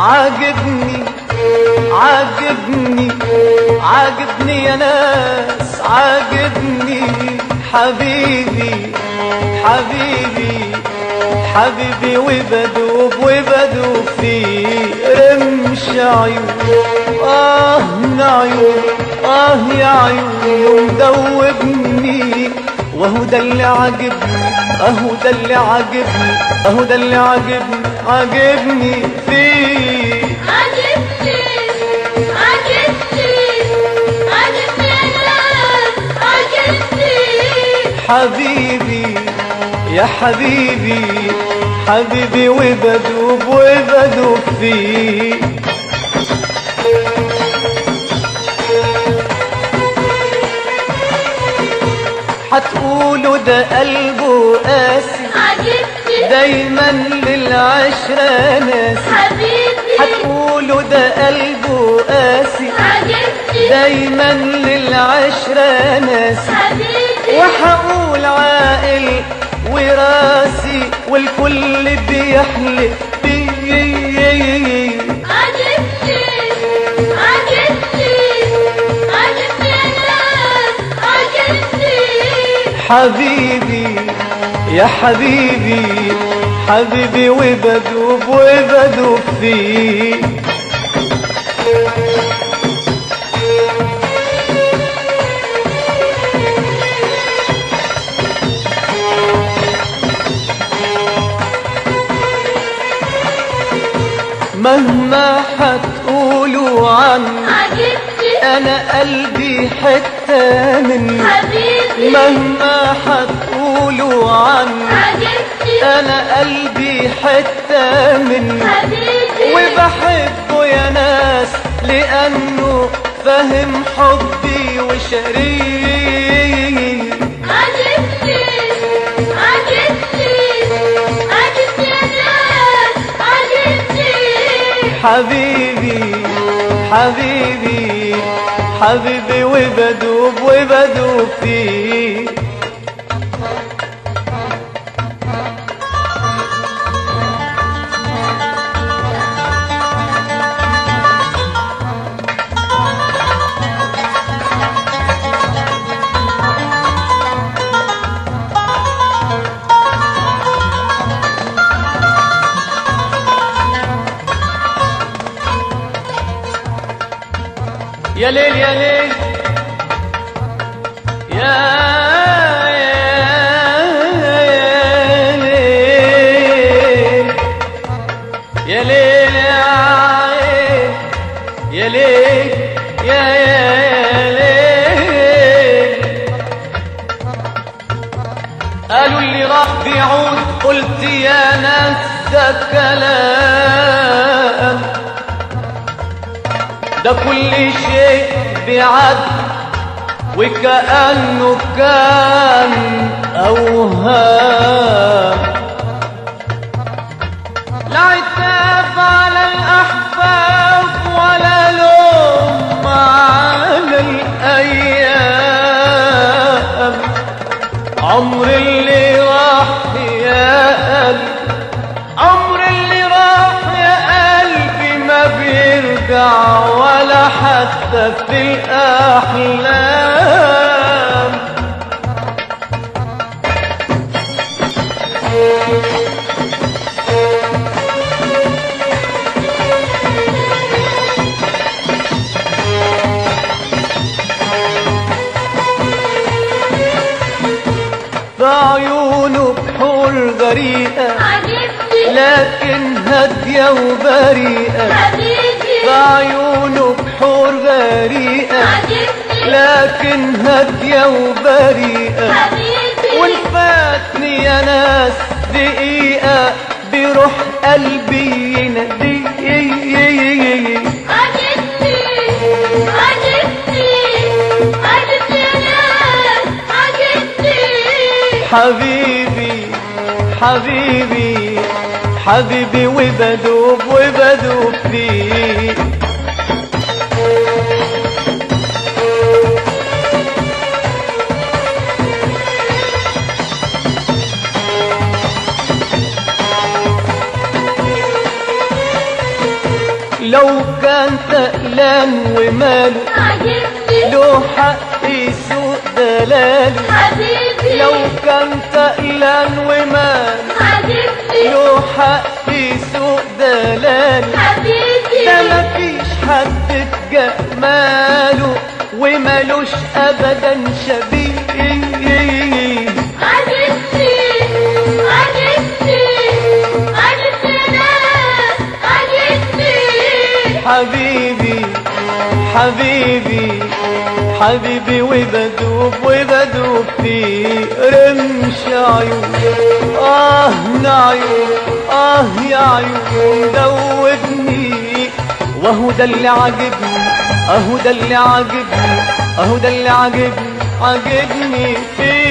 عاجبني عاجبني عاجبني يا ناس عاجبني حبيبي حبيبي حبيبي وبدوب وبدوب في رمش عيون آه عيون آه يا عيون مدوبني وهو ده اللي عاجبني اهو ده اللي عاجبني اهو ده اللي عاجبني عاجبني فيه عجبتي عجبتي عجبتي يا ناس عجبتي حبيبي يا حبيبي حبيبي وبدوب وبدوب فيه هتقولوا ده قلبه قاسي عجبتي دايما للعشرة ناسي حبيبي هتقولوا ده قلبه قاسي عجبتي دايما للعشرة ناسي حبيبي وحقول عاقل وراسي والكل بيحلف بيه عجبتي عجبتي عجبتي يا ناس عجبتي حبيبي يا حبيبي حبيبي وبدوب وبدوب فيه مهما هتقولوا عني عجبتي انا قلبي حتة مني حبيبي مهما هتقولوا عني عجبتي انا قلبي حتة مني حبيبي وبحبه يا ناس لانه فهم حبي وشريك عجبتي عجبتي عجبتي يا ناس عجبتي حبيبي حبيبي حبيبي وبدوب وبدوب فيه يا ليل يا ليل يا يا ليل يا ليل يا ليل يا يا ليل قالوا اللي راح بيعود قلت يا ناس ده كلام ده كل شيء بيعد وكأنه كان أوهام لا عتاب على الأحباب ولا لوم على الأيام عمر اللي راح يا قلبي عمر اللي راح يا قلبي ما بيرجع ولا حتى في الأحلام بعيونه بحور غريقة عجبتي لكن هادية وبريئة حبيبي بعيونه بحور غريقة عجبتي لكن هادية وبريئة حبيبي والفاتني يا ناس دقيقة بروح قلبي ينادي عجبتي عجبتي عجبتي يا ناس عجبتي حبيبي حبيبي حبيبي وبدوب وبدوب فيه لو كان تقلان وماله عجبني له حق يسوق دلاله حبيبي لو كان تقلان وماله عجبني له حق يسوق دلاله حبيبي ده مفيش حد بجماله ومالوش ابدا شبيه عجبني عجبني عجبني عجبني حبيبي حبيبي حبيبي وبدوب وبدوب في رمش عيون آه نعيون آه يا عيون دوبني وهو ده اللي عاجبني أهو ده اللي عاجبني أهو ده اللي عاجبني عاجبني فيه